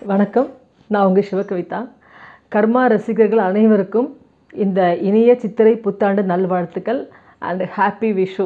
வணக்கம் நான் உங்கள் சிவகவிதா கர்மா ரசிகர்கள் அனைவருக்கும் இந்த இனிய சித்திரை புத்தாண்டு நல்வாழ்த்துக்கள் அண்ட் ஹாப்பி விஷு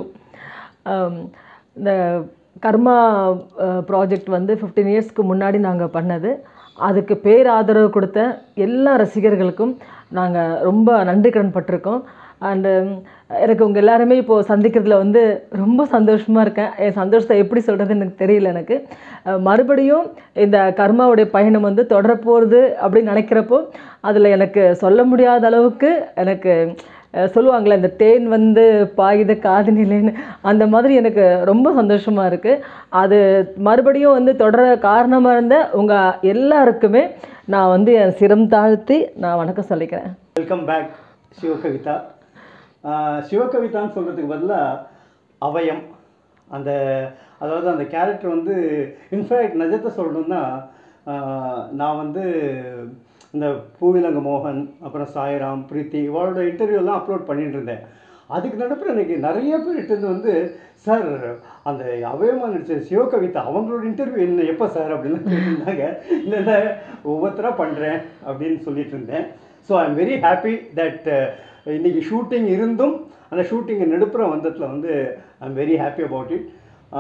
இந்த கர்மா ப்ராஜெக்ட் வந்து ஃபிஃப்டீன் இயர்ஸ்க்கு முன்னாடி நாங்கள் பண்ணது அதுக்கு பேராதரவு கொடுத்த எல்லா ரசிகர்களுக்கும் நாங்கள் ரொம்ப நன்றி கடன் பட்டிருக்கோம் அண்டு எனக்கு உங்கள் எல்லாருமே இப்போது சந்திக்கிறதுல வந்து ரொம்ப சந்தோஷமாக இருக்கேன் என் சந்தோஷத்தை எப்படி சொல்கிறதுன்னு எனக்கு தெரியல எனக்கு அஹ் மறுபடியும் இந்த கர்மாவுடைய பயணம் வந்து தொடரப்போகிறது அப்படின்னு நினைக்கிறப்போ அதில் எனக்கு சொல்ல முடியாத அளவுக்கு எனக்கு அஹ் சொல்லுவாங்களே இந்த தேன் வந்து பாயுது காது நிலைன்னு அந்த மாதிரி எனக்கு ரொம்ப சந்தோஷமாக இருக்குது அது மறுபடியும் வந்து தொடர காரணமாக இருந்த உங்கள் எல்லாருக்குமே நான் வந்து என் சிரம் தாழ்த்தி நான் வணக்கம் சொல்லிக்கிறேன் வெல்கம் பேக் சிவகவிதா ஆஹ் சிவகவிதான்னு சொல்கிறதுக்கு பதிலாக அவயம் அந்த அதாவது அந்த கேரக்டர் வந்து இன்ஃபேக்ட் நிஜத்தை சொல்லணும்னா ஆஹ் நான் வந்து இந்த பூவிலங்க மோகன் அப்புறம் சாய்ராம் பிரீத்தி இவளோட இன்டர்வியூலாம் அப்லோட் பண்ணிட்டு இருந்தேன் அதுக்கு நடுப்புற எனக்கு நிறைய பேர் இட்டு வந்து சார் அந்த அவயமாக நடிச்ச சிவகவிதா அவங்களோட இன்டர்வியூ என்ன எப்போ சார் அப்படின்னு கேட்டிருந்தாங்க இல்லை இல்லை ஒவ்வொருத்தராக பண்ணுறேன் அப்படின்னு சொல்லிட்டு இருந்தேன் so I am very happy that இன்னைக்கு ஷூட்டிங் இருந்தும் அந்த ஷூட்டிங் நடுப்புற வந்ததில் வந்து I am very happy about it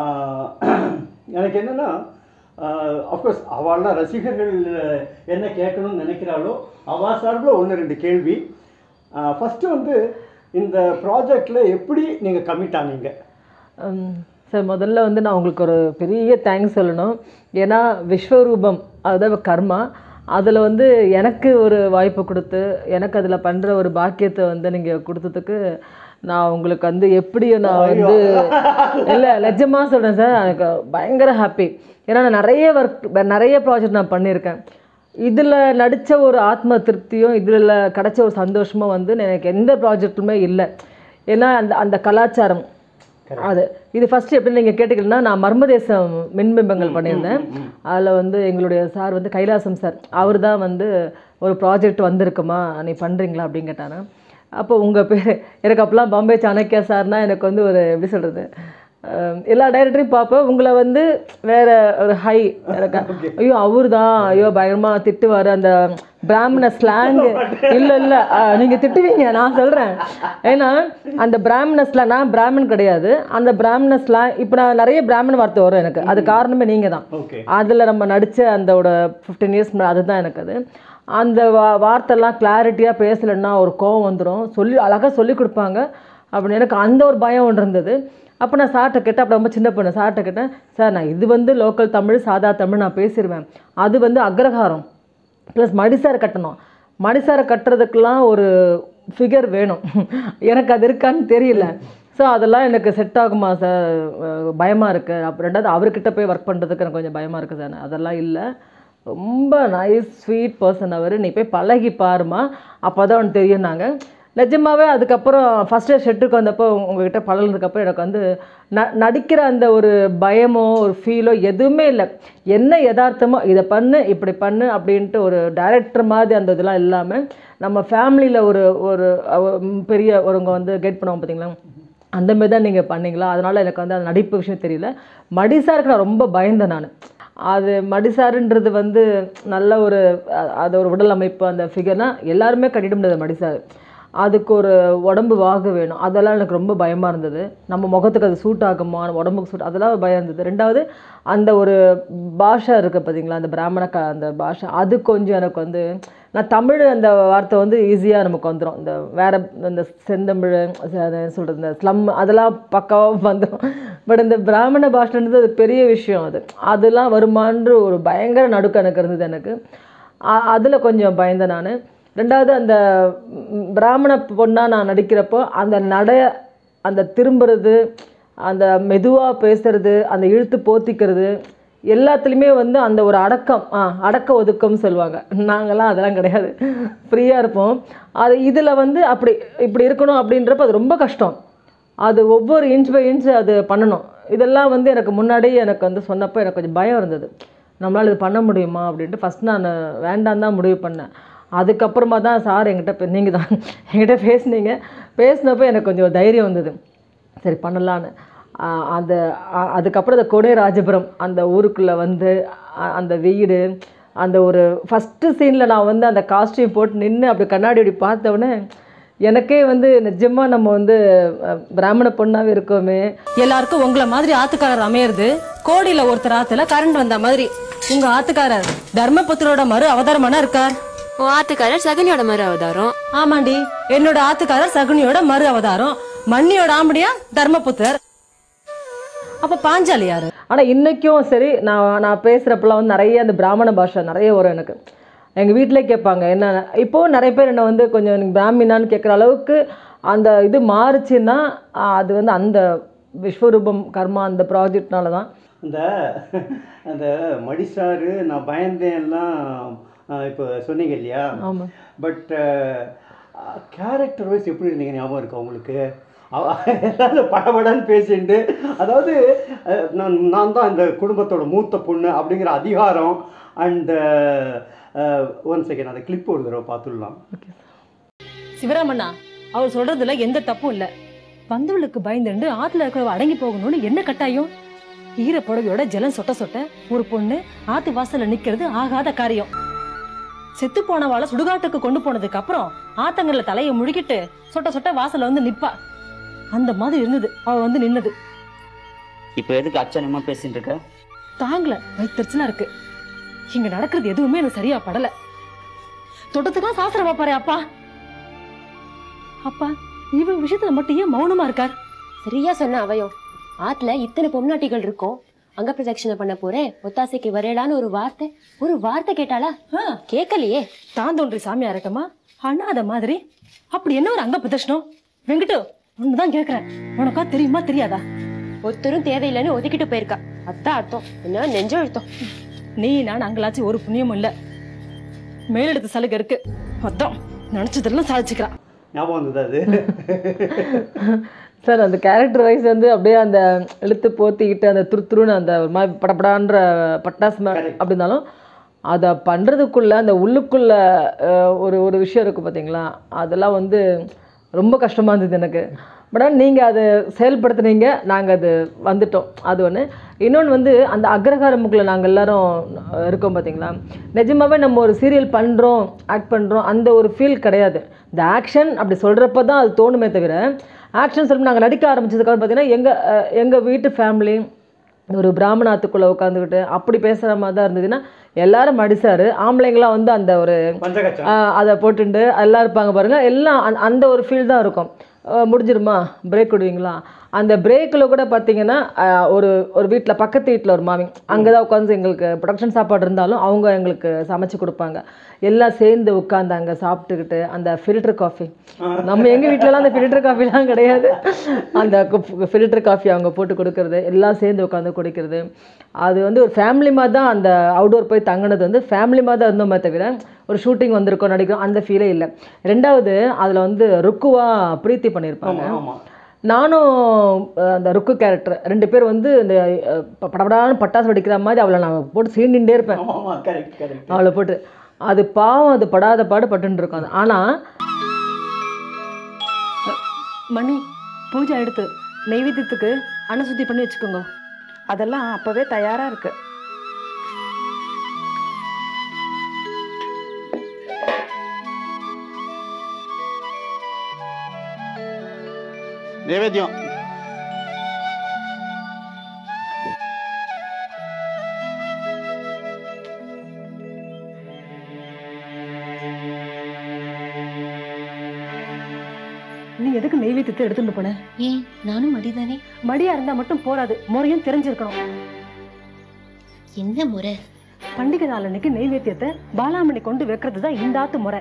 எனக்கு என்னென்னா அஃப்கோர்ஸ் அவள்லாம் ரசிகர்கள் என்ன கேட்கணும்னு நினைக்கிறாளோ அவள் சார்பில் ஒன்று ரெண்டு கேள்வி ஃபஸ்ட்டு வந்து இந்த ப்ராஜெக்டில் எப்படி நீங்கள் கமிட் ஆனீங்க சார் முதல்ல வந்து நான் உங்களுக்கு ஒரு பெரிய தேங்க்ஸ் சொல்லணும் ஏன்னா விஸ்வரூபம் அதாவது கர்மா அதில் வந்து எனக்கு ஒரு வாய்ப்பு கொடுத்து எனக்கு அதில் பண்ணுற ஒரு பாக்கியத்தை வந்து நீங்கள் கொடுத்ததுக்கு நான் உங்களுக்கு வந்து எப்படி நான் வந்து இல்லை நிஜமாக சொல்கிறேன் சார் எனக்கு பயங்கர ஹாப்பி ஏன்னா நான் நிறைய ஒர்க் நிறைய ப்ராஜெக்ட் நான் பண்ணியிருக்கேன் இதில் நடித்த ஒரு ஆத்ம திருப்தியும் இதில் கிடைச்ச ஒரு சந்தோஷமும் வந்து எனக்கு எந்த ப்ராஜெக்ட்டுமே இல்லை ஏன்னா அந்த அந்த கலாச்சாரம் அது இது ஃபர்ஸ்ட் எப்படி நீங்கள் கேட்டுக்கலன்னா நான் மர்மதேசம் மின்பிம்பங்கள் பண்ணியிருந்தேன் அதில் வந்து எங்களுடைய சார் வந்து கைலாசம் சார் அவர் தான் வந்து ஒரு ப்ராஜெக்ட் வந்திருக்குமா நீ பண்ணுறீங்களா அப்படின்னு கேட்டாங்க அப்போ உங்கள் பேர் எனக்கு அப்போலாம் பாம்பே சாணக்கியா சார்னா எனக்கு வந்து ஒரு எப்படி சொல்கிறது எல்லா டைரக்டரையும் பார்ப்பேன் உங்களை வந்து வேற ஒரு ஹை எனக்கு ஐயோ அவர் தான் ஐயோ பயங்கரமாக திட்டுவார் அந்த பிராமண ஸ்லாங் இல்லை இல்லை நீங்கள் திட்டுவீங்க நான் சொல்கிறேன் ஏன்னா அந்த பிராமண ஸ்லாங் நான் பிராமணன் கிடையாது அந்த பிராமண ஸ்லாங் இப்போ நான் நிறைய பிராமண வார்த்தை வரும் எனக்கு அது காரணமே நீங்கள் தான் ஓகே அதில் நம்ம நடித்த அந்தோட ஃபிஃப்டீன் இயர்ஸ் அதுதான் எனக்கு அது அந்த வா வார்த்தைலாம் கிளாரிட்டியாக பேசலைன்னா ஒரு கோவம் வந்துடும் சொல்லி அழகாக சொல்லி கொடுப்பாங்க அப்படின்னு எனக்கு அந்த ஒரு பயம் ஒன்று இருந்தது அப்போ நான் சார்ட்ட கேட்டேன் அப்போ ரொம்ப சின்ன பொண்ணு சார்ட்ட கேட்டேன் சார் நான் இது வந்து லோக்கல் தமிழ் சாதா தமிழ் நான் பேசிடுவேன் அது வந்து அக்ரஹாரம் ப்ளஸ் மடிசாரை கட்டணும் மடிசாரை கட்டுறதுக்கெலாம் ஒரு ஃபிகர் வேணும் எனக்கு அது இருக்கான்னு தெரியல ஸோ அதெல்லாம் எனக்கு செட் ஆகுமா சார் பயமாக இருக்குது அப்புறம் ரெண்டாவது அவர்கிட்ட போய் ஒர்க் பண்ணுறதுக்கு எனக்கு கொஞ்சம் பயமாக இருக்குது சார் அதெல்லாம் இல்லை ரொம்ப நைஸ் ஸ்வீட் பர்சன் அவர் நீ போய் பழகி பாருமா அப்போ தான் அவனுக்கு தெரியும் நாங்கள் நிஜமாவே அதுக்கப்புறம் ஃபஸ்ட்டு ஷெட்டுக்கு வந்தப்போ உங்ககிட்ட பழகினதுக்கப்புறம் எனக்கு வந்து ந நடிக்கிற அந்த ஒரு பயமோ ஒரு ஃபீலோ எதுவுமே இல்லை என்ன யதார்த்தமோ இதை பண்ணு இப்படி பண்ணு அப்படின்ட்டு ஒரு டைரக்டர் மாதிரி அந்த இதெல்லாம் இல்லாமல் நம்ம ஃபேமிலியில் ஒரு ஒரு அவ- ம், பெரிய ஒருவங்க வந்து கெட் பண்ணுவாங்க பார்த்தீங்களா அந்த மாதிரி தான் நீங்கள் பண்ணீங்களா அதனால் எனக்கு வந்து அந்த நடிப்பு விஷயம் தெரியல மடிசாருக்கு நான் ரொம்ப பயந்தேன் நான் அது மடிசாருன்றது வந்து நல்ல ஒரு அ- அது ஒரு உடல் அமைப்பு அந்த ஃபிகர்னால் எல்லாருமே கட்டிட முடியாது மடிசாரு அதுக்கு ஒரு உடம்பு வாகு வேணும் அதெல்லாம் எனக்கு ரொம்ப பயமாக இருந்தது நம்ம முகத்துக்கு அது சூட் ஆகுமா நம்ம உடம்புக்கு சூட் அதெல்லாம் பயம் இருந்தது ரெண்டாவது அந்த ஒரு பாஷை இருக்குது பார்த்தீங்களா அந்த பிராமண க அந்த பாஷை அது கொஞ்சம் எனக்கு வந்து நான் தமிழ் அந்த வார்த்தை வந்து ஈஸியாக நமக்கு வந்துடும் இந்த வேற இந்த செந்தமிழ் சொல்கிறது இந்த ஸ்லம் அதெல்லாம் பக்காவாக வந்துடும் பட் இந்த பிராமண பாஷைன்றது அது பெரிய விஷயம் அது அதெல்லாம் வருமான்ற ஒரு பயங்கர நடுக்கம் எனக்கு இருந்தது எனக்கு அதில் கொஞ்சம் பயந்தேன் நான் ரெண்டாவது அந்த ம், பிராமண பொண்ணாக நான் நடிக்கிறப்போ அந்த நடை அந்த திரும்புறது அந்த மெதுவாக பேசுறது அந்த இழுத்து போத்திக்கிறது எல்லாத்துலேயுமே வந்து அந்த ஒரு அடக்கம் ஆ அடக்க ஒதுக்கம்னு சொல்லுவாங்க நாங்கள்லாம் அதெல்லாம் கிடையாது ஃப்ரீயாக இருப்போம் அது இதில் வந்து அப்படி இப்படி இருக்கணும் அப்படின்றப்ப அது ரொம்ப கஷ்டம் அது ஒவ்வொரு இன்ச் பை இன்ச் அது பண்ணணும் இதெல்லாம் வந்து எனக்கு முன்னாடியே எனக்கு வந்து சொன்னப்போ எனக்கு கொஞ்சம் பயம் இருந்தது நம்மளால் இது பண்ண முடியுமா அப்படின்ட்டு ஃபஸ்ட் நான் வேண்டாம் தான் முடிவு பண்ணேன் அதுக்கப்புறமா தான் சார் என்கிட்ட நீங்கள் தான் என்கிட்ட பேசுனீங்க பேசினப்போ எனக்கு கொஞ்சம் தைரியம் வந்தது சரி பண்ணலான்னு ஆஹ் அந்த அ- அதுக்கப்புறம் அந்த கொடை ராஜபுரம் அந்த ஊருக்குள்ளே வந்து அ- அந்த வீடு அந்த ஒரு ஃபஸ்ட்டு சீனில் நான் வந்து அந்த காஸ்டியூம் போட்டு நின்று அப்படி கண்ணாடி அப்படி பார்த்த உடனே எனக்கே வந்து நிஜமாக நம்ம வந்து அஹ், பிராமண பொண்ணாவே இருக்கோமே எல்லாருக்கும் உங்களை மாதிரி ஆத்துக்காரர் அமையறது கோடியில ஒருத்தர் ஆத்துல கரண்ட் வந்த மாதிரி உங்க ஆத்துக்காரர் தர்மபுத்திரோட மறு அவதாரமான இருக்கார் உன் ஆத்துக்காரர் சகனியோட மறு அவதாரம் ஆமாண்டி என்னோட ஆத்துக்காரர் சகுனியோட மறு அவதாரம் மண்ணியோட ஆம்படியா தர்மபுத்திரர் அப்ப பாஞ்சாலி யாரு ஆனால் இன்றைக்கும் சரி நான் நான் பேசுகிறப்பெல்லாம் வந்து நிறைய அந்த பிராமண பாஷை நிறைய வரும் எனக்கு எங்கள் வீட்டிலே கேட்பாங்க என்ன இப்போவும் நிறைய பேர் என்னை வந்து கொஞ்சம் எனக்கு பிராமினான்னு கேட்குற அளவுக்கு அந்த இது மாறுச்சுன்னா ஆஹ், அது வந்து அந்த விஸ்வரூபம் கர்மா அந்த ப்ராஜெக்ட்னால தான் அந்த அந்த மடிசாரு நான் பயந்தேன் எல்லாம் இப்போ சொன்னீங்க இல்லையா ஆமாம் பட் கேரக்டர் வைஸ் எப்படி இருந்தீங்க ஞாபகம் இருக்கா உங்களுக்கு அவ- எல்லாரும் படபடன்னு பேசிட்டு அதாவது அஹ், நான் நான் தான் இந்த குடும்பத்தோட மூத்த பொண்ணு அப்படிங்கிற அதிகாரம் அண்ட் ஒன் செகண்ட் அந்த கிளிப் ஒரு தடவை பார்த்துடலாம் சிவராமண்ணா அவர் சொல்றதுல எந்த தப்பும் இல்ல பந்தவளுக்கு பயந்துண்டு ஆத்துல இருக்கிறவ அடங்கி போகணும்னு என்ன கட்டாயம் ஈர புடவையோட ஜலம் சொட்ட சொட்ட ஒரு பொண்ணு ஆத்து வாசல்ல நிக்கிறது ஆகாத காரியம் செத்து போனவாள சுடுகாட்டுக்கு கொண்டு போனதுக்கு அப்புறம் ஆத்தங்கள்ல தலையை முழுகிட்டு சொட்ட சொட்ட வாசல்ல வந்து நிப்பா அந்த மாதிரி இருந்தது அவ வந்து நின்னது இப்போ எதுக்கு அச்சனமா பேசிட்டு இருக்க தாங்கல வைத்தறிச்சலா இருக்கு இங்க நடக்கிறது எதுவுமே எனக்கு சரியா படல தொட்டத்துக்கு சாஸ்திரம் பாப்பாரு அப்பா அப்பா இவன் விஷயத்துல மட்டும் ஏன் மௌனமா இருக்கார் சரியா சொன்ன அவயம் ஆத்துல இத்தனை பொம்நாட்டிகள் இருக்கும் அங்க பிரதட்சணை பண்ண போறேன் ஒத்தாசைக்கு வரேடான்னு ஒரு வார்த்தை ஒரு வார்த்தை கேட்டாளா ஆ, கேட்கலையே தான் தோன்றி சாமியா இருக்கமா அண்ணாத மாதிரி அப்படி என்ன ஒரு அங்க பிரதர்ஷனம் வெங்கட்டு ஒண்ணுதான் கேக்குறேன் உனக்கா தெரியுமா தெரியாதா ஒருத்தரும் தேவையில்லைன்னு ஒதுக்கிட்டு போயிருக்கா அதான் அர்த்தம் என்ன நெஞ்ச அழுத்தம் நீ நான் அங்கலாச்சும் ஒரு புண்ணியமும் இல்ல மேலெடுத்த சலுகை இருக்கு அதான் நினைச்சதெல்லாம் சாதிச்சுக்கிறா ஞாபகம் வந்தது அது சார் அந்த கேரக்டர் வைஸ் வந்து அப்படியே அந்த இழுத்து போத்திக்கிட்டு அந்த துருத்துருன்னு அந்த ஒரு மாதிரி படபடான்ற பட்டாசு மா- அப்படி இருந்தாலும் அதை பண்ணுறதுக்குள்ள அந்த உள்ளுக்குள்ள அஹ், ஒரு ஒரு விஷயம் இருக்குது பார்த்தீங்களா அதெல்லாம் வந்து ரொம்ப கஷ்டமாக இருந்தது எனக்கு பட் ஆனால் நீங்கள் அதை செயல்படுத்துனீங்க நாங்கள் அது வந்துட்டோம் அது ஒன்று இன்னொன்று வந்து அந்த அக்ரஹாரமுக்குள்ள நாங்கள் எல்லாரும் அஹ், இருக்கோம் பார்த்தீங்களா நிஜமாவே நம்ம ஒரு சீரியல் பண்ணுறோம் ஆக்ட் பண்ணுறோம் அந்த ஒரு ஃபீல் கிடையாது இந்த ஆக்ஷன் அப்படி சொல்கிறப்ப தான் அது தோணுமே தவிர ஆக்ஷன் சொல்லி நாங்கள் நடிக்க ஆரம்பிச்சதுக்கப்புறம் பார்த்தீங்கன்னா எங்கள் எங்கள் வீட்டு ஃபேமிலி ஒரு பிராமணாத்துக்குள்ளே உட்காந்துக்கிட்டு அப்படி பேசுகிற மாதிரி தான் இருந்ததுன்னா எல்லாரும் மடிசாரு ஆம்பளைங்களாம் வந்து அந்த ஒரு பஞ்சகச்சம் ஆஹ் அதை போட்டுண்டு எல்லாம் இருப்பாங்க பாருங்க எல்லாம் அந்த- அந்த ஒரு ஃபீல் தான் இருக்கும் ஆஹ் முடிஞ்சிருமா பிரேக் விடுவீங்களா அந்த பிரேக்கில் கூட பார்த்தீங்கன்னா ஆஹ் ஒரு ஒரு வீட்டில் பக்கத்து வீட்டில் ஒரு மாமி அங்கே தான் உட்காந்து எங்களுக்கு ப்ரொடக்ஷன் சாப்பாடு இருந்தாலும் அவங்க எங்களுக்கு சமைச்சு கொடுப்பாங்க எல்லாம் சேர்ந்து உட்காந்து அங்கே சாப்பிட்டுக்கிட்டு அந்த ஃபில்டர் காஃபி நம்ம எங்கள் வீட்டிலலாம் அந்த ஃபில்டர் காஃபிலாம் கிடையாது அந்த ஃபில்டர் காஃபி அவங்க போட்டு கொடுக்கறது எல்லாம் சேர்ந்து உட்காந்து குடிக்கிறது அது வந்து ஒரு ஃபேமிலி மாதிரி தான் அந்த அவுடோர் போய் தங்கினது வந்து ஃபேமிலி மாதிரி தான் இருந்தோமே தவிர ஒரு ஷூட்டிங் வந்திருக்கோம் நடிக்கிறோம் அந்த ஃபீலே இல்லை ரெண்டாவது அதில் வந்து ருக்குவா பிரீத்தி பண்ணியிருப்பாங்க ஆமாம் ஆமாம் நானும் அஹ், அந்த ருக்கு கேரக்டர் ரெண்டு பேர் வந்து இந்த அஹ், ப- படபடான்னு பட்டாசு வெடிக்கிற மாதிரி அவளை நான் போட்டு சீண்டிகிட்டே இருப்பேன் ஆமாம் ஆமாம் கரெக்ட் கரெக்ட் அவளை போட்டு அது பாவம் அது படாத பாடு பட்டுன்னு இருக்கும் அது ஆனால் மணி பூஜை எடுத்து நைவேத்தியத்துக்கு அன்னசுத்தி சுத்தி பண்ணி வச்சுக்கோங்க அதெல்லாம் அப்பவே தயாரா இருக்கு நைவேத்தியம் நீ எதுக்கு நெய்வேத்தியத்தை எடுத்துட்டு போன ஏன் நானும் மடிதானே மடியா இருந்தா மட்டும் போராது முறையும் தெரிஞ்சிருக்கணும் என்ன முறை பண்டிகை நாள் அன்னைக்கு நெய்வேத்தியத்தை பாலாமணி கொண்டு வைக்கிறது தான் இந்த ஆத்து முறை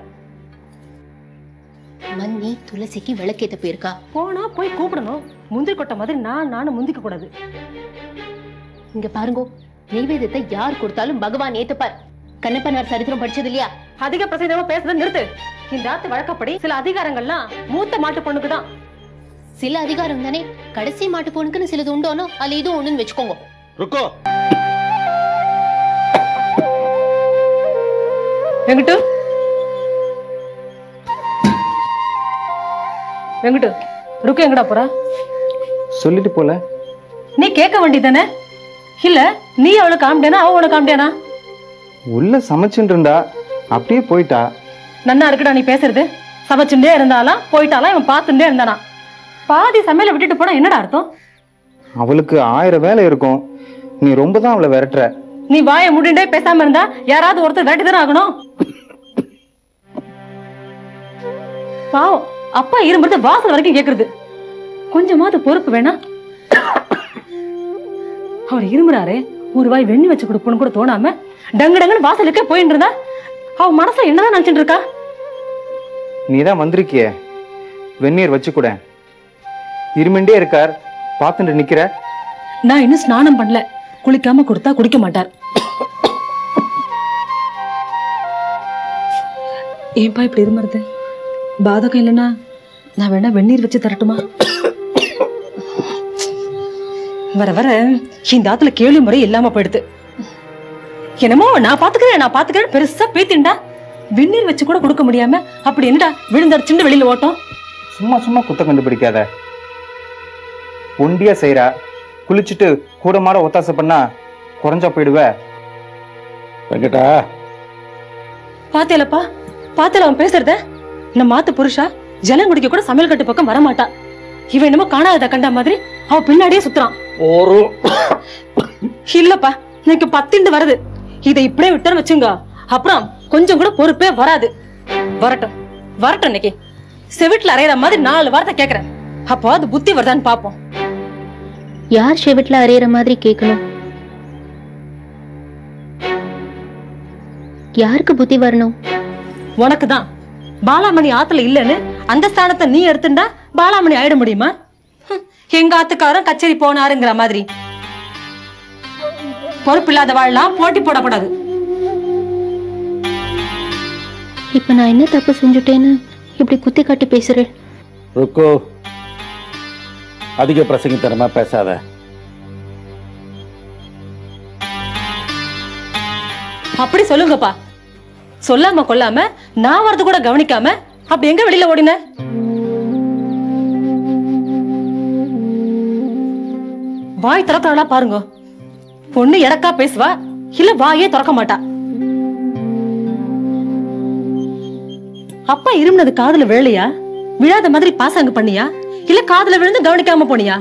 மன்னி துளசிக்கு விளக்கேத்த போயிருக்கா போனா போய் கூப்பிடணும் முந்திரி கொட்டை மாதிரி நான் நானும் முந்திக்க கூடாது இங்க பாருங்கோ நெய்வேத்தியத்தை யார் கொடுத்தாலும் பகவான் ஏத்துப்பார் கண்ணப்பனார் சரித்திரம் படிச்சது இல்லையா அதிக பிரசித்தமா பேசுறத நிறுத்து இந்த ஆத்து வழக்கப்படி சில அதிகாரங்கள்லாம் மூத்த மாட்டு பொண்ணுக்கு தான் சில அதிகாரம் தானே கடைசி மாட்டு பொண்ணுக்குன்னு சிலது உண்டோனோ அதுல இதுவும் ஒண்ணுன்னு வச்சுக்கோங்க ருக்கோ வெங்கட்டு வெங்கட்டு ருக்கு எங்கடா போறா சொல்லிட்டு போல நீ கேட்க வேண்டியதானே இல்ல நீ அவளை காமிட்டியானா அவ உனக்கு காமிட்டியானா உள்ள சமைச்சுட்டு இருந்தா அப்படியே போயிட்டா நன்னா இருக்குடா நீ பேசுறது சமைச்சுட்டே இருந்தாலாம் போயிட்டாலாம் இவன் பார்த்துட்டே இருந்தானா பாதி சமையலை விட்டுட்டு போனா என்னடா அர்த்தம் அவளுக்கு ஆயிரம் வேலை இருக்கும் நீ ரொம்ப தான் அவளை விரட்டுற நீ வாயை மூடிண்டே பேசாம இருந்தா யாராவது ஒருத்தர் விரட்டி தானே ஆகணும் பாவம் அப்பா இரும்புறது வாசல் வரைக்கும் கேக்குறது கொஞ்சமாவது பொறுப்பு வேணா அவர் இருமுறாரு ஒரு வாய் வெண்ணி வச்சு கொடுப்போன்னு கூட தோணாம டங்கு டங்குன்னு வாசலுக்கே போயிட்டு இருந்தா அவ மனசுல என்னதான் நினைச்சிட்டு இருக்கா நீ தான் வந்திருக்கியே வெந்நீர் வச்சு கூட இருமிண்டே இருக்கார் பார்த்துட்டு நிக்கிற நான் இன்னும் ஸ்நானம் பண்ணல குளிக்காம கொடுத்தா குடிக்க மாட்டார் ஏன்பா இப்படி இருமருது பாதகம் இல்லைன்னா நான் வேணா வெந்நீர் வச்சு தரட்டுமா வர வர இந்த ஆத்துல கேள்வி முறை இல்லாம போயிடுது என்னமோ நான் பாத்துக்கிறேன் நான் பாத்துக்கிறேன் பெருசா பேத்தின்டா வெந்நீர் வச்சு கூட கொடுக்க முடியாம அப்படி என்னடா விழுந்தடிச்சுட்டு வெளியில ஓட்டம் சும்மா சும்மா குத்த கண்டுபிடிக்காத ஒண்டியா செய்றா குளிச்சுட்டு கூட மாட ஒத்தாசை பண்ணா குறைஞ்சா போயிடுவ வெங்கடா பாத்தேலப்பா பாத்தேல அவன் பேசுறத நம்ம மாத்து புருஷா ஜலம் குடிக்க கூட சமையல் கட்டு பக்கம் வரமாட்டா இவன் என்னமோ காணாதத கண்ட மாதிரி அவ பின்னாடியே சுத்துறான் ஒரு இல்லப்பா எனக்கு பத்திண்டு வருது இதை இப்படியே விட்டோன்னு வச்சுங்க அப்புறம் கொஞ்சம் கூட பொறுப்பே வராது வரட்டும் வரட்டும் இன்னைக்கு செவிட்ல அறையிற மாதிரி நாலு வார்த்தை கேக்குறேன் அப்போ அது புத்தி வருதான்னு பாப்போம் யார் ஷெவிட்ல அறையிற மாதிரி கேட்கணும் யாருக்கு புத்தி வரணும் உனக்கு தான் பாலாமணி ஆத்துல இல்லைன்னு அந்த ஸ்தானத்தை நீ எடுத்துட்டா பாலாமணி ஆயிட முடியுமா ஹம், எங்க ஆத்துக்காரன் கச்சேரி போனாருங்கிற மாதிரி பொறுப்பில்லாத வாழலாம் போட்டி போடக்கூடாது இப்ப நான் என்ன தப்பு செஞ்சுட்டேன்னு இப்படி குத்தி காட்டி பேசுறேன் ருக்கு அதிக பிரசங்கித்தனமா பேசாத அப்படி சொல்லுங்கப்பா சொல்லாம கொல்லாம நான் வரது கூட கவனிக்காம அப்படி எங்க வெளியில ஓடின வாய் திறக்கிறாளா பாருங்க பொண்ணு எடக்கா பேசுவா இல்ல வாயே திறக்க மாட்டா அப்பா இருமுனது காதுல விழலையா விழாத மாதிரி பாசாங்க பண்ணியா இல்ல காதுல விழுந்து கவனிக்காம போனியா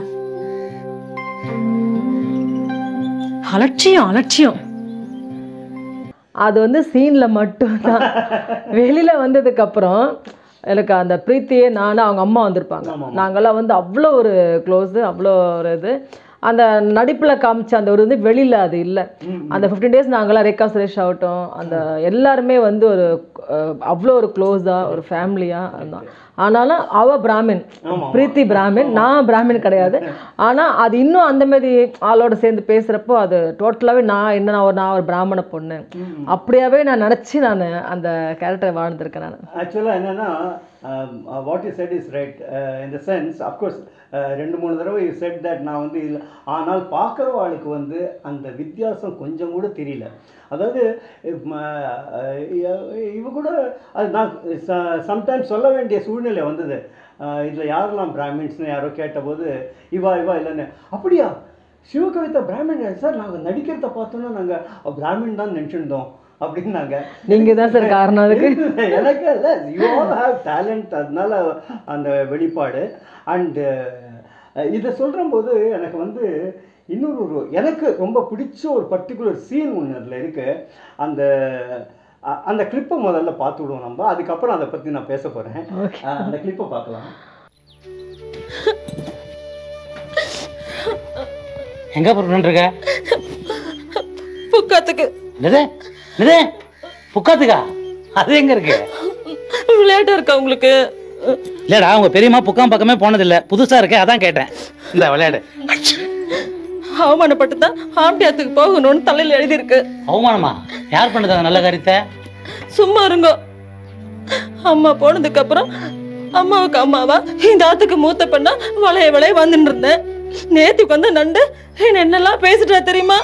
அலட்சியம் அலட்சியம் அது வந்து சீனில் மட்டும்தான் வெளியில் வந்ததுக்கப்புறம் எனக்கு அந்த பிரீத்தியே நான் அவங்க அம்மா வந்திருப்பாங்க நாங்கெல்லாம் வந்து அவ்வளோ ஒரு க்ளோஸு அவ்வளோ ஒரு இது அந்த நடிப்பில் காமிச்ச அந்த ஒரு வந்து வெளியில் அது இல்லை அந்த ஃபிஃப்டீன் டேஸ் நாங்களாம் ரேகா சுரேஷ் ஆகட்டும் அந்த எல்லாருமே வந்து ஒரு அஹ், அவ்வளோ ஒரு க்ளோஸாக ஒரு ஃபேமிலியாக இருந்தோம் ஆனாலும் அவ பிராமின் பிரீத்தி பிராமின் நான் பிராமின் கிடையாது ஆனால் அது இன்னும் அந்த மாதிரி ஆளோட சேர்ந்து பேசுகிறப்போ அது டோட்டலாகவே நான் என்ன நான் ஒரு நான் ஒரு பிராமண பொண்ணு அப்படியாவே நான் நினச்சி நான் அந்த கேரக்டரை வாழ்ந்திருக்கேன் நான் ஆக்சுவலாக என்னென்னா what you said is right இந்த சென்ஸ் அஃப்கோர்ஸ் ரெண்டு மூணு தடவை யூ செட் தட் நான் வந்து இல்லை ஆனால் பார்க்குறவாளுக்கு வந்து அந்த வித்தியாசம் கொஞ்சம் கூட தெரியல அதாவது ம, அஹ், இ- இவ கூட அது நான் சம்டைம்ஸ் சொல்ல வேண்டிய சூழ்நிலை வந்தது இதில் யாரெல்லாம் பிராமின்ஸ்னு யாரோ கேட்டபோது இவா இவா இல்லைன்னு அப்படியா சிவகவிதா பிராமின் சார் நாங்கள் நடிக்கிறத பார்த்தோன்னா நாங்கள் பிராமின் தான் நினச்சிருந்தோம் அப்படின்னாங்க நீங்கள் தான் சார் காரணம் அதுக்கு எனக்கு இல்லை யூ ஆல் ஹாவ் டேலண்ட் அதனால அந்த வெளிப்பாடு அண்டு இதை சொல்கிறம்போது எனக்கு வந்து இன்னொரு ஒரு எனக்கு ரொம்ப பிடிச்ச ஒரு பர்டிகுலர் சீன் ஒன்று அதில் இருக்குது அந்த அ- அந்த கிளிப்பை முதல்ல பார்த்து விடுவோம் நம்ம அதுக்கப்புறம் அதை பற்றி நான் பேச போகிறேன் அந்த கிளிப்பை பார்க்கலாம் எங்க போட்டு இருக்க புக்காத்துக்கு என்னது என்னது புக்காத்துக்கா அது எங்க இருக்கு விளையாட்டா இருக்கா உங்களுக்கு இல்லடா உங்க பெரியம்மா புக்காம் பக்கமே போனதில்ல புதுசா இருக்கு அதான் கேட்டேன் இந்த விளையாடு அவமானப்பட்டு தான் ஆம்பியாத்துக்கு போகணும்னு தலையில எழுதியிருக்கு அவமானமா யார் பண்ணது அந்த நல்ல காரியத்தை சும்மா இருங்க அம்மா போனதுக்கு அப்புறம் அம்மாவுக்கு அம்மாவா இந்த ஆத்துக்கு மூத்த பண்ணா வளைய வளைய வந்துட்டு இருந்தேன் நேத்துக்கு வந்து நண்டு என்ன என்னெல்லாம் பேசிட்டா தெரியுமா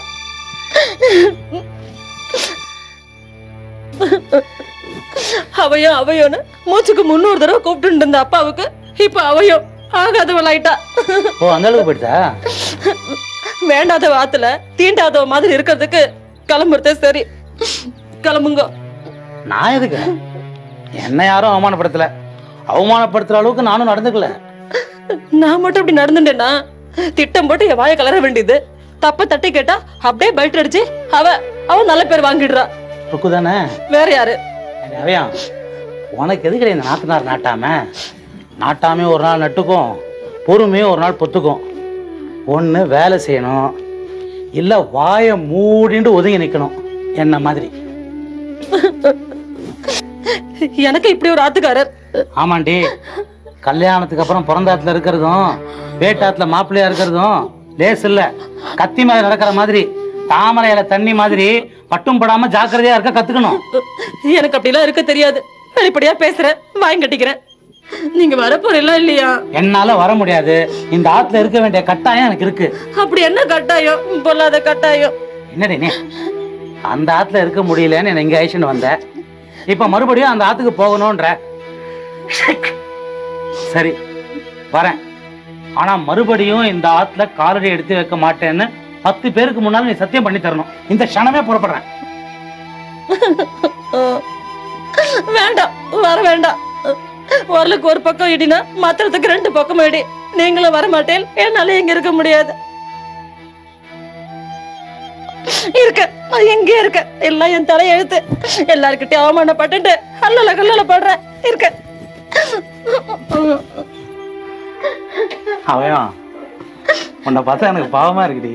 அவையோ அவையோன்னு மூச்சுக்கு முன்னூறு தடவை கூப்பிட்டு இருந்த அப்பாவுக்கு இப்ப அவையோ ஆகாதவளாயிட்டா ஓ அந்த அளவுக்கு போயிடுதா வேண்டாத வாத்துல தீண்டாதவ மாதிரி இருக்கிறதுக்கு கிளம்புறதே சரி கிளம்புங்க நான் எதுக்கு என்ன யாரும் அவமானப்படுத்தல அவமானப்படுத்துற அளவுக்கு நானும் நடந்துக்கல நான் மட்டும் இப்படி நடந்துட்டேனா திட்டம் போட்டு என் வாயை கலர வேண்டியது தப்ப தட்டி கேட்டா அப்படியே பைட் அடிச்சு அவ அவ நல்ல பேர் வாங்கிடுறா ருக்கு தானே வேற யாரு ரவையா உனக்கு எதுக்கு இந்த நாத்தனார் நாட்டாம நாட்டாமே ஒரு நாள் நட்டுக்கும் பொறுமையும் ஒரு நாள் பொத்துக்கும் ஒன்று வேலை செய்யணும் இல்லை வாயை மூடிண்டு ஒதுங்கி நிற்கணும் என்ன மாதிரி எனக்கு இப்படி ஒரு ஆத்துக்காரர் ஆமாண்டி கல்யாணத்துக்கு அப்புறம் பிறந்தாத்துல இருக்கிறதும் வேட்டாத்துல மாப்பிள்ளையா இருக்கிறதும் லேஸ் இல்ல கத்தி மேல நடக்கிற மாதிரி தாமரை இலை தண்ணி மாதிரி பட்டும் படாம ஜாக்கிரதையா இருக்க கத்துக்கணும் எனக்கு அப்படிலாம் இருக்க தெரியாது வெளிப்படையா பேசுறேன் வாங்கி கட்டிக்கிறேன் நீங்க வர போறீங்களா இல்லையா என்னால வர முடியாது இந்த ஆத்துல இருக்க வேண்டிய கட்டாயம் எனக்கு இருக்கு அப்படி என்ன கட்டாயம் பொல்லாத கட்டாயம் என்னடி நீ அந்த ஆத்துல இருக்க முடியலன்னு என்ன இங்க அழிச்சுட்டு வந்த இப்ப மறுபடியும் அந்த ஆத்துக்கு போகணும்ன்ற சரி வரேன் ஆனா மறுபடியும் இந்த ஆத்துல காலடி எடுத்து வைக்க மாட்டேன்னு பத்து பேருக்கு முன்னால நீ சத்தியம் பண்ணி தரணும் இந்த க்ஷணமே புறப்படுறேன் வேண்டாம் வர வேண்டாம் வரலுக்கு ஒரு பக்கம் இடினா மத்திரத்துக்கு ரெண்டு பக்கம் இடி நீங்களும் வர மாட்டேன் என்னால இங்க இருக்க முடியாது இருக்க நான் எங்கே இருக்க எல்லாம் என் தலை எழுத்து எல்லார்கிட்டயும் அவமானப்பட்டுட்டு அல்லல கல்லல படுறேன் இருக்க அவன் உன்னை பார்த்தா எனக்கு பாவமா இருக்குடி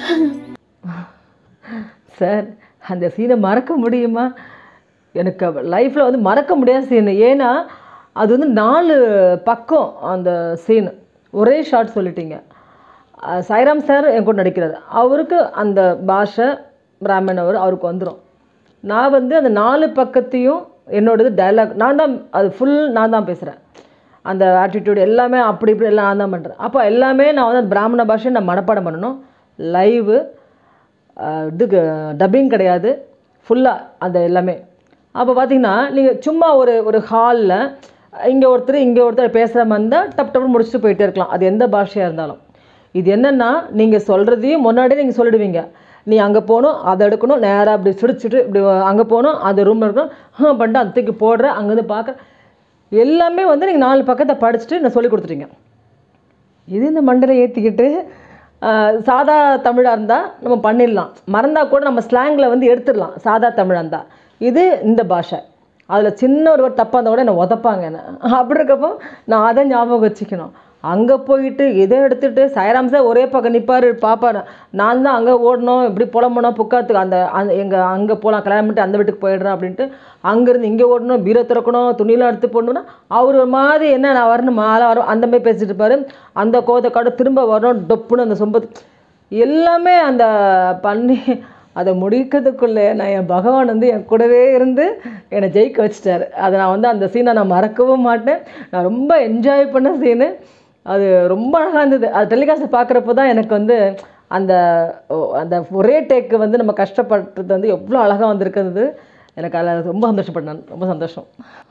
சார் அந்த சீனை மறக்க முடியுமா எனக்கு லைஃப்பில் வந்து மறக்க முடியாத சீன் ஏன்னா அது வந்து நாலு பக்கம் அந்த சீன் ஒரே ஷாட் சொல்லிட்டீங்க அஹ் சாய்ராம் சார் என் கூட நடிக்கிறார் அவருக்கு அந்த பாஷை பிராமன் அவர் அவருக்கு வந்துடும் நான் வந்து அந்த நாலு பக்கத்தையும் என்னோடது டைலாக் நான் தான் அது ஃபுல் நான் தான் பேசுகிறேன் அந்த ஆட்டிடியூட் எல்லாமே அப்படி இப்படி எல்லாம் நான் தான் பண்ணுறேன் அப்போ எல்லாமே நான் வந்து அந்த பிராமண பாஷையை நான் மனப்பாடம் பண்ணணும் லைவு இதுக்கு டப்பிங் கிடையாது ஃபுல்லாக அந்த எல்லாமே அப்போ பார்த்தீங்கன்னா நீங்கள் சும்மா ஒரு ஒரு ஹாலில் இங்கே ஒருத்தர் இங்கே ஒருத்தர் பேசுகிற மாதிரி இருந்தால் டப் டப்னு முடிச்சுட்டு போயிட்டே இருக்கலாம் அது எந்த பாஷையாக இருந்தாலும் இது என்னென்னா நீங்கள் சொல்கிறதையும் முன்னாடியே நீங்கள் சொல்லிடுவீங்க நீ அங்கே போகணும் அதை எடுக்கணும் நேராக அப்படி சுடிச்சுட்டு இப்படி அங்கே போகணும் அது ரூமில் இருக்கணும் ஹ பண்ணிட்டு அது தூக்கி போடுற அங்கேருந்து பார்க்க எல்லாமே வந்து நீங்கள் நாலு பக்கத்தை படிச்சுட்டு நான் சொல்லி கொடுத்துட்டீங்க இது இந்த மண்டலை ஏற்றிக்கிட்டு சாதா தமிழாக இருந்தால் நம்ம பண்ணிடலாம் மறந்தா கூட நம்ம ஸ்லாங்கில் வந்து எடுத்துடலாம் சாதா தமிழாக இருந்தால் இது இந்த பாஷை அதில் சின்ன ஒரு word தப்பாக இருந்தால் கூட என்னை உதப்பாங்க என்ன அப்படி இருக்கப்போ நான் அதை ஞாபகம் வச்சுக்கணும் அங்கே போயிட்டு இதை எடுத்துகிட்டு சாய்ராம் சார் ஒரே பக்கம் நிற்பார் பார்ப்பார் நான் தான் அங்கே ஓடணும் இப்படி புலம்பணும் புக்காத்துக்கு அந்த அந்த எங்கள் அங்கே போகலாம் கல்யாணம் பண்ணிட்டு அந்த வீட்டுக்கு போயிடுறேன் அப்படின்ட்டு அங்கேருந்து இங்கே ஓடணும் பீரோ திறக்கணும் துணியெல்லாம் எடுத்து போடணும்னா அவர் ஒரு மாதிரி என்ன நான் வரணும் மாலை வரும் அந்த மாதிரி பேசிட்டு இருப்பாரு அந்த கோதை காடு திரும்ப வரணும் டொப்புன்னு அந்த சொம்பத்து எல்லாமே அந்த பண்ணி அதை முடிக்கிறதுக்குள்ளே நான் என் பகவான் வந்து என் கூடவே இருந்து என்னை ஜெயிக்க வச்சிட்டாரு அதை நான் வந்து அந்த சீனை நான் மறக்கவும் மாட்டேன் நான் ரொம்ப என்ஜாய் பண்ண சீனு அது ரொம்ப அழகாக இருந்தது அது டெலிகாஸ்ட் பார்க்குறப்போ தான் எனக்கு வந்து அந்த ஓ, அந்த ஒரே டேக்கு வந்து நம்ம கஷ்டப்பட்டது வந்து எவ்வளோ அழகாக வந்திருக்கிறது எனக்கு அதில் ரொம்ப சந்தோஷப்பட்டேன் ரொம்ப சந்தோஷம்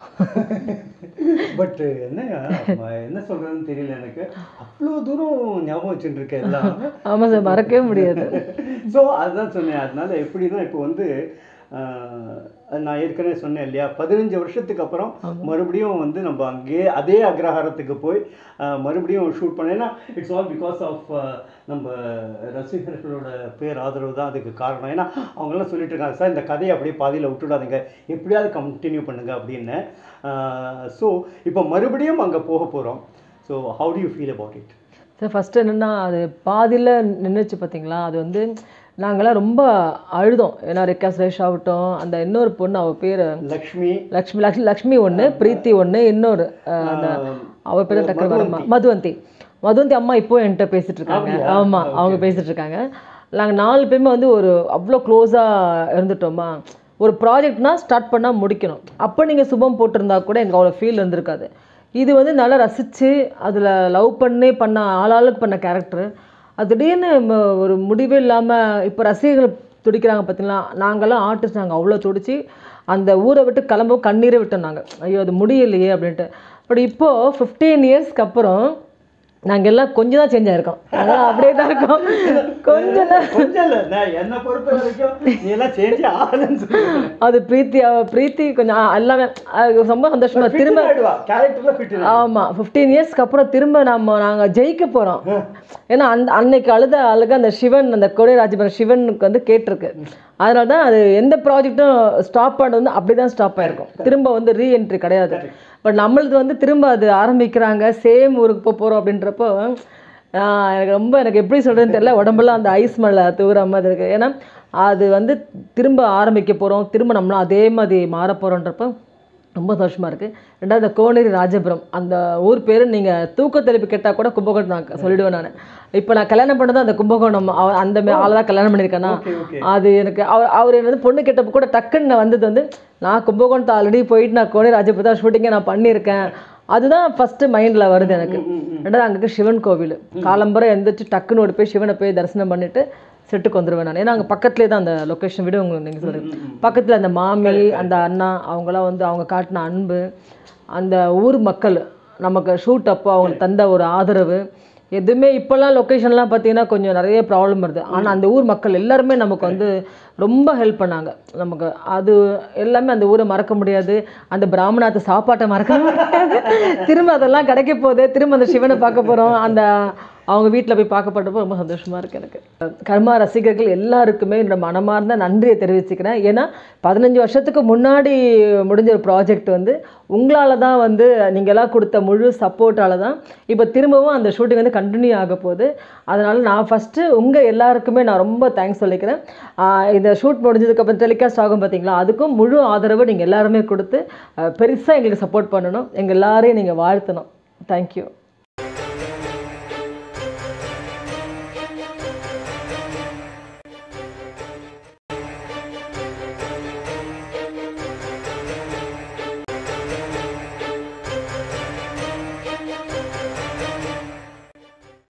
பட் என்ன ம- என்ன சொல்றதுன்னு தெரியல எனக்கு அவ்வளோ தூரம் ஞாபகம் வச்சுட்டு இருக்கேன் எல்லாம் ஆமாம் சார் மறக்கவே முடியாது ஸோ அதுதான் சொன்னேன் அதனால எப்படின்னா இப்போ வந்து ஆஹ், நான் ஏற்கனவே சொன்னேன் இல்லையா பதினஞ்சு வருஷத்துக்கு அப்புறம் மறுபடியும் வந்து நம்ம அங்கேயே அதே அக்ரஹாரத்துக்கு போய் ஆஹ், மறுபடியும் ஷூட் பண்ணேன் ஏன்னா இட்ஸ் ஆல் பிகாஸ் ஆஃப் நம்ம ரசிகர்களோட பேர் ஆதரவு தான் அதுக்கு காரணம் ஏன்னா அவங்கெல்லாம் சொல்லிட்டு இருக்காங்க சார் இந்த கதையை அப்படியே பாதியில் விட்டுடாதீங்க எப்படியாவது கண்டினியூ பண்ணுங்க அப்படின்னு ஸோ இப்போ மறுபடியும் அங்கே போக போகிறோம் so how do you feel about it sir first என்னென்னா அது பாதியில் நின்றுச்சு பார்த்தீங்களா அது வந்து நாங்களாம் ரொம்ப அழுதோம் ஏன்னா ரெக்கா சுரேஷ் ஆகட்டும் அந்த இன்னொரு பொண்ணு அவள் பேர் லக்ஷ்மி லக்ஷ்மி லக்ஷ்மி லக்ஷ்மி ஒன்று பிரீத்தி ஒன்று இன்னொரு அஹ், அந்த அவள் பேர் டக்கு வரமா மதுவந்தி மதுவந்தி அம்மா இப்போ என்கிட்ட பேசிட்டு இருக்காங்க அப்படியா? ஆமாம் அவங்க பேசிட்டு இருக்காங்க நாங்கள் நாலு பேருமே வந்து ஒரு அவ்வளோ க்ளோஸாக இருந்துட்டோமா ஒரு ப்ராஜெக்ட்னா ஸ்டார்ட் பண்ணால் முடிக்கணும் அப்போ நீங்கள் சுபம் போட்டிருந்தா கூட எனக்கு அவ்வளோ ஃபீல் இருந்திருக்காது இது வந்து நல்லா ரசித்து அதில் லவ் பண்ணி பண்ண ஆளாளுக்கு பண்ண கேரக்டர் அது திடீர்னு ம- ஒரு முடிவே இல்லாமல் இப்போ ரசிகர்கள் துடிக்கிறாங்க பார்த்தீங்களா நாங்கள்லாம் ஆர்டிஸ்ட் நாங்கள் அவ்வளோ துடிச்சு அந்த ஊரை விட்டு கிளம்ப கண்ணீரை விட்டோம் நாங்கள் ஐயோ அது முடியலையே அப்படின்ட்டு பட் இப்போது ஃபிஃப்டீன் இயர்ஸ்க்கு அப்புறம் நாங்கள் எல்லாம் கொஞ்சம் தான் சேஞ்ச் ஆயிருக்கோம் அதெல்லாம் அப்படியே தான் இருக்கோம் கொஞ்சம் தான் கொஞ்சம் இல்லை நான் என்னை பொறுத்த வரைக்கும் நீ எல்லாம் சேஞ்ச் ஆகலன்னு சொல்லுவேன் அது பிரீத்தி அவ- பிரீத்தி கொஞ்சம் ஆ, எல்லாமே அது ரொம்ப சந்தோஷமா திரும்ப கேரக்டர்ல ஃபிட் ஆமாம் ஃபிஃப்டீன் இயர்ஸ்க்கு அப்புறம் திரும்ப நம்ம நாங்கள் ஜெயிக்க போகிறோம் ஏன்னா அந்த அன்னைக்கு அழுத அழுக அந்த சிவன் அந்த கொடை ராஜபுரம் சிவனுக்கு வந்து கேட்டிருக்கு அதனால தான் அது எந்த ப்ராஜெக்ட்டும் ஸ்டாப் பண்ணது வந்து அப்படி தான் ஸ்டாப் ஆயிருக்கும் திரும்ப வந்து ரீஎன்ட்ரி கிடையாது பட் நம்மளது வந்து திரும்ப அது ஆரம்பிக்கிறாங்க சேம் ஊருக்கு போக போகிறோம் அப்படின்றப்போ ஆஹ் எனக்கு ரொம்ப எனக்கு எப்படி சொல்கிறதுன்னு தெரியல உடம்பெல்லாம் அந்த ஐஸ் மலை தூர மாதிரி இருக்குது ஏன்னா அது வந்து திரும்ப ஆரம்பிக்க போகிறோம் திரும்ப நம்மளும் அதே மாதிரி மாற போகிறோன்றப்போ ரொம்ப சந்தோஷமாக இருக்குது ரெண்டாவது இந்த கோனேரி ராஜபுரம் அந்த ஊர் பேர் நீங்கள் தூக்க தெளிப்பு கேட்டால் கூட கும்பகோணம் நான் சொல்லிடுவேன் நான் இப்போ நான் கல்யாணம் பண்ணது அந்த கும்பகோணம் அவ- அந்த மே- ஆளை தான் கல்யாணம் பண்ணியிருக்கேன்னா அது எனக்கு அவர் அவர் என்ன வந்து பொண்ணு கேட்டப்போ கூட டக்குன்னு நான் வந்தது வந்து நான் கும்பகோணத்தை ஆல்ரெடி போயிட்டு நான் கோனேரி ராஜபுரம் தான் ஷூட்டிங்கை நான் பண்ணியிருக்கேன் அதுதான் ஃபஸ்ட்டு மைண்டில் வருது எனக்கு ரெண்டாவது அங்கே இருக்க சிவன் கோவில் காலம்பரம் எந்திரிச்சு டக்குன்னு ஓடி போய் சிவனை போய் தரிசனம் பண்ணிட்டு செட்டுக்கு வந்துடுவேன் நான் ஏன்னா அங்கே பக்கத்துலேயே தான் அந்த லொக்கேஷன் விட உங்களுக்கு நீங்கள் சொல்லுங்கள் பக்கத்தில் அந்த மாமி அந்த அண்ணா அவங்களாம் வந்து அவங்க காட்டின அன்பு அந்த ஊர் மக்கள் நமக்கு ஷூட் அப்போ அவங்களுக்கு தந்த ஒரு ஆதரவு எதுவுமே இப்போல்லாம் லொக்கேஷன்லாம் பார்த்தீங்கன்னா கொஞ்சம் நிறைய ப்ராப்ளம் வருது ஆனால் அந்த ஊர் மக்கள் எல்லாருமே நமக்கு வந்து ரொம்ப ஹெல்ப் பண்ணாங்க நமக்கு அது எல்லாமே அந்த ஊரை மறக்க முடியாது அந்த பிராமணாத்து சாப்பாட்டை மறக்க முடியாது திரும்ப அதெல்லாம் கிடைக்க போகுது திரும்ப அந்த சிவனை பார்க்க போகிறோம் அந்த அவங்க வீட்டில் போய் பார்க்கப்பட்டப்போ ரொம்ப சந்தோஷமாக இருக்குது எனக்கு கர்மா ரசிகர்கள் எல்லாருக்குமே என்னோட மனமார்ந்த நன்றியை தெரிவிச்சுக்கிறேன் ஏன்னா பதினஞ்சு வருஷத்துக்கு முன்னாடி முடிஞ்ச ஒரு ப்ராஜெக்ட் வந்து உங்களால் தான் வந்து நீங்கள் எல்லாம் கொடுத்த முழு சப்போர்ட்டால் தான் இப்போ திரும்பவும் அந்த ஷூட்டிங் வந்து கண்டினியூ ஆக போகுது அதனால் நான் ஃபஸ்ட்டு உங்கள் எல்லாருக்குமே நான் ரொம்ப தேங்க்ஸ் சொல்லிக்கிறேன் ஆஹ் இந்த ஷூட் முடிஞ்சதுக்கப்புறம் டெலிகாஸ்ட் ஆகும் பார்த்தீங்களா அதுக்கும் முழு ஆதரவு நீங்கள் எல்லாருமே கொடுத்து பெருசாக எங்களுக்கு சப்போர்ட் பண்ணணும் எங்கள் எல்லாரையும் நீங்கள் வாழ்த்தணும் தேங்க்யூ